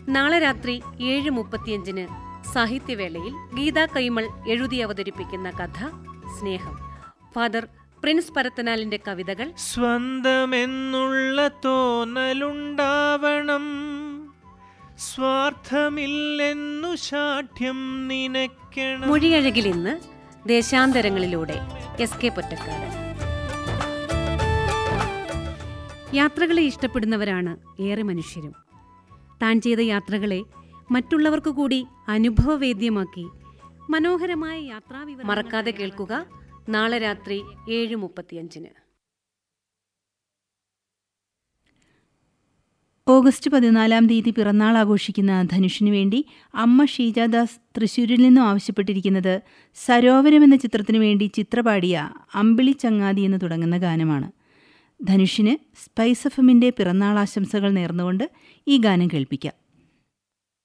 നാളെ രാത്രി ഏഴ് മുപ്പത്തിയഞ്ചിന് സാഹിത്യവേളയിൽ ഗീതാ കൈമൾ എഴുതി അവതരിപ്പിക്കുന്ന കഥ സ്നേഹം ഫാദർ പ്രിൻസ് പരത്തനാലിന്റെ കവിതകൾ സ്വന്തമെന്നുള്ള തോന്നലുണ്ടാവണം സ്വാർത്ഥമില്ലെന്നു ശാഠ്യം നിനയ്ക്കണം മൊഴിയഴകിൽ ഇന്ന് ദേശാന്തരങ്ങളിലൂടെ എസ് കെ പൊറ്റക്കാട് യാത്രകളെ ഇഷ്ടപ്പെടുന്നവരാണ് ഏറെ മനുഷ്യരും താൻ ചെയ്ത യാത്രകളെ മറ്റുള്ളവർക്ക് കൂടി അനുഭവവേദ്യമാക്കി മനോഹരമായ യാത്രാ മറക്കാതെ കേൾക്കുക നാളെ രാത്രി ഏഴ് മുപ്പത്തിയഞ്ചിന് ഓഗസ്റ്റ് പതിനാലാം തീയതി പിറന്നാൾ ആഘോഷിക്കുന്ന ധനുഷിനു വേണ്ടി അമ്മ ഷീജാദാസ് തൃശൂരിൽ നിന്നും ആവശ്യപ്പെട്ടിരിക്കുന്നത് സരോവരം എന്ന ചിത്രത്തിനു വേണ്ടി ചിത്രപാടിയ അമ്പിളി ചങ്ങാതി എന്ന് തുടങ്ങുന്ന ഗാനമാണ് ധനുഷിന് സ്പൈസ് എഫ് എമ്മിൻ്റെ പിറന്നാൾ ആശംസകൾ നേർന്നുകൊണ്ട് ഈ ഗാനം കേൾപ്പിക്കാം